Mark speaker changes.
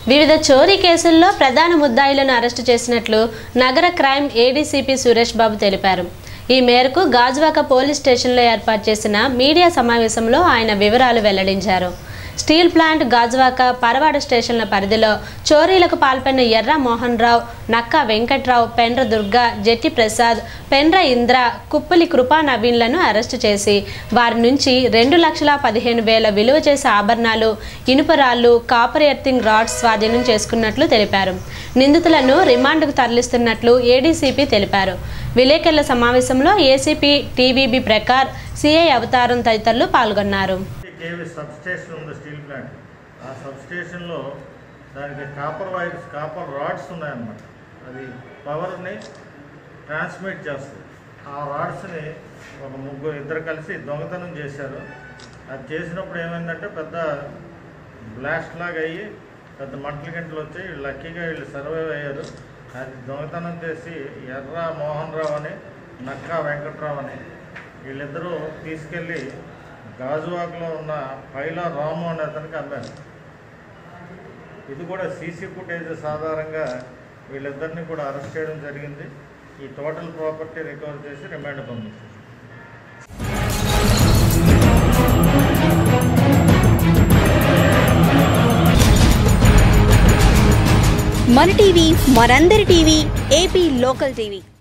Speaker 1: వివిధ చోరీ కేసుల్లో ప్రధాన ముద్దాయిలను అరెస్టు చేసినట్లు నగర క్రైమ్ ఏడీసీపీ సురేష్ బాబు తెలిపారు ఈ మేరకు గాజువాక పోలీస్ స్టేషన్లో ఏర్పాటు చేసిన మీడియా సమావేశంలో ఆయన వివరాలు వెల్లడించారు స్టీల్ ప్లాంట్ గాజువాక పరవాడ స్టేషన్ల పరిధిలో చోరీలకు పాల్పడిన ఎర్ర మోహన్ రావు నక్కా వెంకట్రావు పెండ్ర దుర్గా జెట్టి ప్రసాద్ పెండ్ర ఇంద్ర కుప్పలి కృపా నవీన్లను అరెస్టు చేసి వారి నుంచి రెండు లక్షల పదిహేను వేల విలువ చేసే ఆభరణాలు ఇనుపరాళ్ళు కాపర్ ఎర్తింగ్ రాడ్స్ స్వాధీనం చేసుకున్నట్లు తెలిపారు నిందితులను రిమాండ్కు తరలిస్తున్నట్లు ఏడీసీపీ తెలిపారు విలేకరుల సమావేశంలో ఏసీపీ టీవీబీ ప్రకార్ సిఐ అవతారం తదితరులు పాల్గొన్నారు
Speaker 2: కేవీ సబ్ స్టేషన్ ఉంది స్టీల్ ప్లాంట్ ఆ సబ్ స్టేషన్లో దానికి కాపర్ వైర్స్ కాపర్ రాడ్స్ ఉన్నాయన్నమాట అది పవర్ని ట్రాన్స్మిట్ చేస్తుంది ఆ రాడ్స్ని ఒక ముగ్గురు ఇద్దరు కలిసి దొంగతనం చేశారు అది చేసినప్పుడు ఏమైందంటే పెద్ద బ్లాస్ట్ లాగా అయ్యి పెద్ద మంటల గంటలు వచ్చి లక్కీగా వీళ్ళు సర్వైవ్ అయ్యారు అది దొంగతనం చేసి ఎర్ర మోహన్ రావు అని నక్కా వెంకట్రావు అని వీళ్ళిద్దరూ తీసుకెళ్ళి గాజువాకలో ఉన్న పైలా రాము అనే అతనికి అమ్మారు ఇది కూడా సీసీ ఫుటేజెస్ ఆధారంగా వీళ్ళిద్దరిని కూడా అరెస్ట్ చేయడం జరిగింది ఈ టోటల్ ప్రాపర్టీ రికవర్ చేసి రిమాండ్ పంపించారు
Speaker 3: మన టీవీ మనందరి టీవీ ఏపీ లోకల్ టీవీ